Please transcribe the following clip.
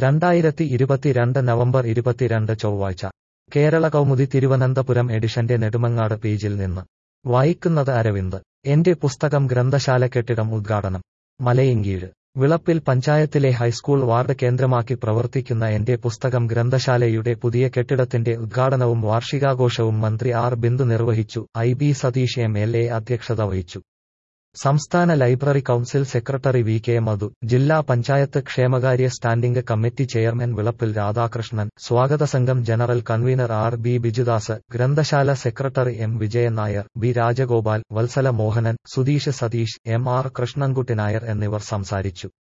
രണ്ടായിരത്തി ഇരുപത്തിരണ്ട് നവംബർ ഇരുപത്തിരണ്ട് ചൊവ്വാഴ്ച കേരള കൗമുദി തിരുവനന്തപുരം എഡിഷന്റെ നെടുമങ്ങാട് പേജിൽ നിന്ന് വായിക്കുന്നത് അരവിന്ദ് എന്റെ പുസ്തകം ഗ്രന്ഥശാല കെട്ടിടം ഉദ്ഘാടനം മലയങ്കീഴ് വിളപ്പിൽ പഞ്ചായത്തിലെ ഹൈസ്കൂൾ വാർഡ് കേന്ദ്രമാക്കി പ്രവർത്തിക്കുന്ന എന്റെ പുസ്തകം ഗ്രന്ഥശാലയുടെ പുതിയ കെട്ടിടത്തിന്റെ ഉദ്ഘാടനവും വാർഷികാഘോഷവും മന്ത്രി ആർ ബിന്ദു നിർവഹിച്ചു I B Satish M L A അധ്യക്ഷത വഹിച്ചു സംസ്ഥാന library council secretary V K Madhu ജില്ലാ പഞ്ചായത്ത് ക്ഷേമകാര്യ standing committee chairman Vilappil Radhakrishnan സ്വാഗത സംഘം general convener R B Bijudas ഗ്രന്ഥശാല secretary M Vijayan Nair B Rajagopal Vatsala Mohanan Sudheesh Satish M R Krishnankutty Nair എന്നിവർ സംസാരിച്ചു